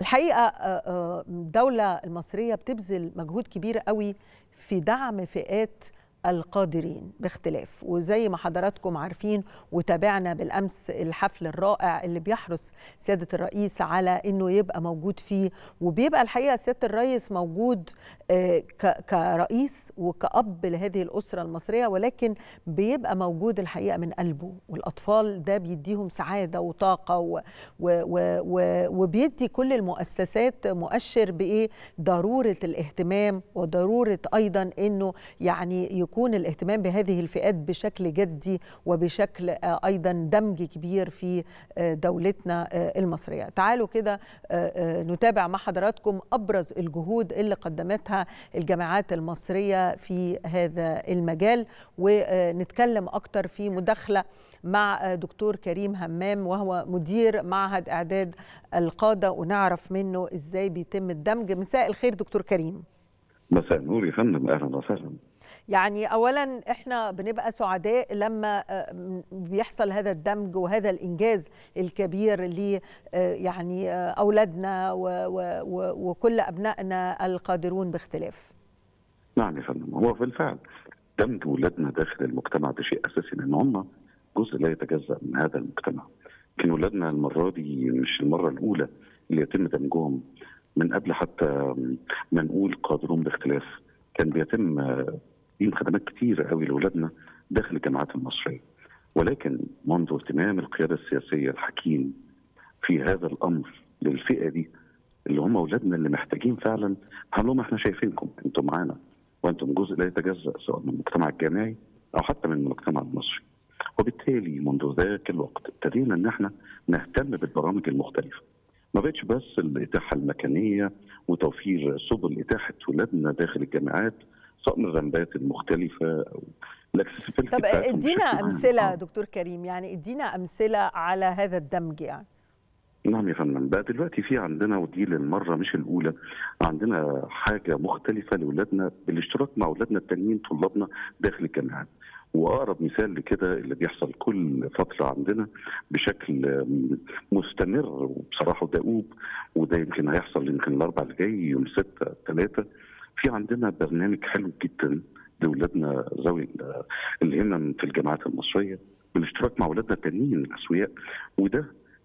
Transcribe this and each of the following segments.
الحقيقه الدوله المصريه بتبذل مجهود كبير قوي في دعم فئات القادرين باختلاف وزي ما حضراتكم عارفين وتابعنا بالامس الحفل الرائع اللي بيحرص سياده الرئيس على انه يبقى موجود فيه وبيبقى الحقيقه سياده الرئيس موجود كرئيس وكأب لهذه الاسره المصريه ولكن بيبقى موجود الحقيقه من قلبه والاطفال ده بيديهم سعاده وطاقه و و و وبيدي كل المؤسسات مؤشر بايه ضروره الاهتمام وضروره ايضا انه يعني يكون الاهتمام بهذه الفئات بشكل جدي وبشكل ايضا دمج كبير في دولتنا المصريه تعالوا كده نتابع مع حضراتكم ابرز الجهود اللي قدمتها الجامعات المصريه في هذا المجال ونتكلم اكتر في مداخله مع دكتور كريم همام وهو مدير معهد اعداد القاده ونعرف منه ازاي بيتم الدمج مساء الخير دكتور كريم مساء النور يا فندم اهلا وسهلا يعني اولا احنا بنبقى سعداء لما بيحصل هذا الدمج وهذا الانجاز الكبير ل يعني اولادنا وكل ابنائنا القادرون باختلاف نعم يا فندم هو بالفعل دمج اولادنا داخل المجتمع ده شيء اساسي لان هم جزء لا يتجزا من هذا المجتمع لكن اولادنا المره دي مش المره الاولى اللي يتم دمجهم من قبل حتى ما نقول قادرون باختلاف كان بيتم تقديم خدمات كتيرة قوي لاولادنا داخل الجامعات المصريه ولكن منذ اهتمام القياده السياسيه الحكيم في هذا الامر للفئه دي اللي هم اولادنا اللي محتاجين فعلا قال لهم احنا شايفينكم انتم معانا وانتم جزء لا يتجزا سواء من المجتمع الجامعي او حتى من المجتمع المصري وبالتالي منذ ذاك الوقت ابتدينا ان احنا نهتم بالبرامج المختلفه ما بقتش بس الاتاحه المكانيه وتوفير سبل اتاحه ولادنا داخل الجامعات سواء من الرمبات المختلفه او طب ادينا امثله دكتور كريم يعني ادينا امثله على هذا الدمج يعني نعم يا فندم بقى دلوقتي في عندنا ودي للمره مش الاولى عندنا حاجه مختلفه لاولادنا بالاشتراك مع اولادنا التانيين طلابنا داخل الجامعات واقرب مثال لكده اللي بيحصل كل فتره عندنا بشكل مستمر وبصراحه دؤوب وده يمكن هيحصل يمكن الاربع اللي جاي يوم 6 3 في عندنا برنامج حلو جدا لاولادنا ذوي الهمم في الجامعات المصريه بالاشتراك مع اولادنا التانيين الاسوياء وده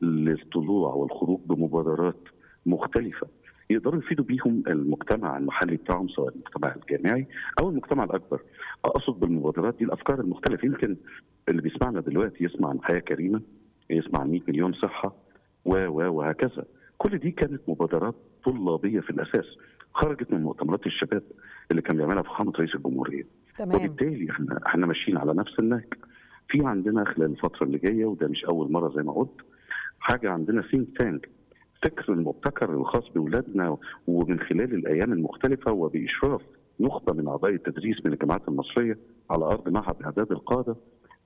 للطلوع والخروج بمبادرات مختلفه يقدروا يفيدوا بيهم المجتمع المحلي بتاعهم سواء المجتمع الجامعي او المجتمع الاكبر. اقصد بالمبادرات دي الافكار المختلفه يمكن اللي بيسمعنا دلوقتي يسمع عن حياه كريمه يسمع عن 100 مليون صحه و و وهكذا. كل دي كانت مبادرات طلابيه في الاساس خرجت من مؤتمرات الشباب اللي كان بيعملها فخامه رئيس الجمهوريه. تمام. وبالتالي احنا احنا ماشيين على نفس النهج. في عندنا خلال الفتره اللي جايه وده مش اول مره زي ما قلت حاجه عندنا ثينك تانك فكر المبتكر الخاص باولادنا ومن خلال الايام المختلفه وباشراف نخبه من اعضاء التدريس من الجامعات المصريه على ارض معهد اعداد القاده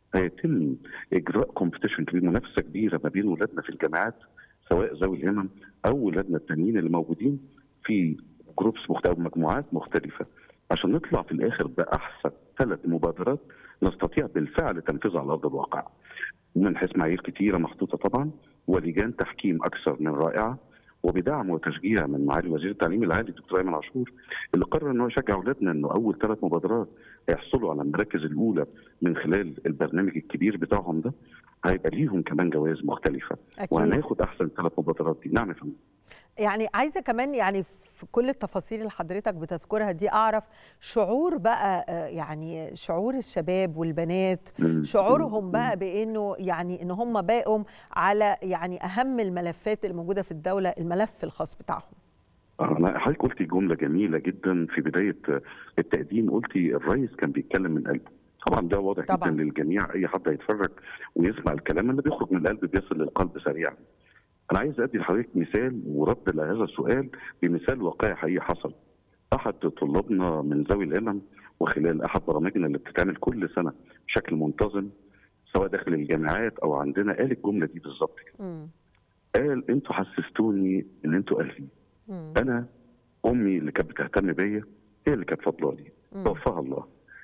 هيتم اجراء كومبيتيشن كبير منافسه كبيره ما بين اولادنا في الجامعات سواء ذوي الهمم او اولادنا التانيين اللي موجودين في جروبس مختلفه مجموعات مختلفه عشان نطلع في الاخر باحسن ثلاث مبادرات نستطيع بالفعل تنفيذها على ارض الواقع. من حيث معايير كثيره محطوطه طبعا ولجان تحكيم اكثر من رائعه وبدعم وتشجيع من معالي وزير التعليم العالي الدكتور ايمن عاشور اللي قرر ان هو يشجع اولادنا انه اول ثلاث مبادرات هيحصلوا على المراكز الاولى من خلال البرنامج الكبير بتاعهم ده هيبقى ليهم كمان جوائز مختلفه أكيد. وهناخد احسن ثلاث مبادرات دي نعم يا فندم يعني عايزه كمان يعني في كل التفاصيل اللي حضرتك بتذكرها دي اعرف شعور بقى يعني شعور الشباب والبنات شعورهم بقى بانه يعني ان هم باقوا على يعني اهم الملفات اللي موجوده في الدوله الملف الخاص بتاعهم انا حضرتك قلتي جمله جميله جدا في بدايه التقديم قلتي الرئيس كان بيتكلم من قلبه طبعا ده واضح طبعاً. جدا للجميع اي حد هيتفرج ويسمع الكلام اللي بيخرج من القلب بيصل للقلب سريعا انا عايز ادي لحضرتك مثال ورد لهذا السؤال بمثال واقعي حقيقي حصل احد طلابنا من ذوي الهمم وخلال احد برامجنا اللي بتتعمل كل سنه بشكل منتظم سواء داخل الجامعات او عندنا قال الجمله دي بالظبط كده. مم. قال انتوا حسستوني ان انتوا اهلي مم. انا امي اللي كانت بتهتم بيا هي اللي كانت فاضله لي مم. توفاها الله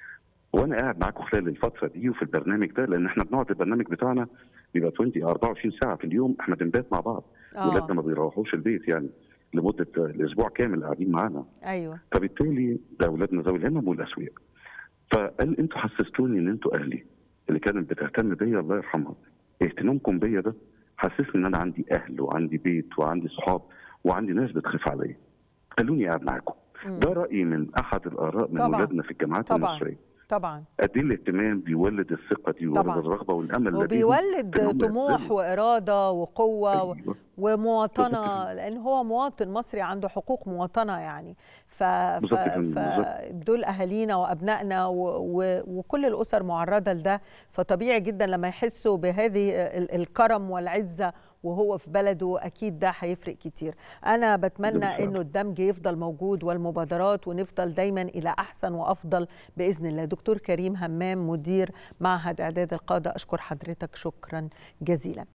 وانا قاعد معاكم خلال الفتره دي وفي البرنامج ده لان احنا بنقعد البرنامج بتاعنا بيبقى 20 24 ساعه في اليوم احنا بنبات مع بعض آه. ولادنا ما بيروحوش البيت يعني لمده الاسبوع كامل قاعدين معانا ايوه فبالتالي ده اولادنا ذوي الهمم والاسوياء فقال انتوا حسستوني ان انتوا اهلي اللي كانت بتهتم بيا الله يرحمها اهتمامكم بيا ده حسسني ان انا عندي اهل وعندي بيت وعندي صحاب وعندي ناس بتخاف عليا خلوني قاعد معاكم ده رايي من احد الاراء من طبعاً. اولادنا في الجامعات طبعاً. المصريه طبعا قد ايه الاهتمام بيولد الثقه دي طبعاً. ويولد الرغبه والامل لديهم وبيولد إن هم طموح يقدروا. واراده وقوه و- أيوة. ومواطنه لان هو مواطن مصري عنده حقوق مواطنه يعني ف... ف... بالظبط يا فندم، فدول اهالينا وابنائنا و... و... وكل الاسر معرضه لده فطبيعي جدا لما يحسوا بهذه ال- الكرم والعزه وهو في بلده اكيد ده هيفرق كتير انا بتمنى بالفعل. انه الدمج يفضل موجود والمبادرات ونفضل دايما الى احسن وافضل باذن الله دكتور كريم همام مدير معهد اعداد القاده اشكر حضرتك شكرا جزيلا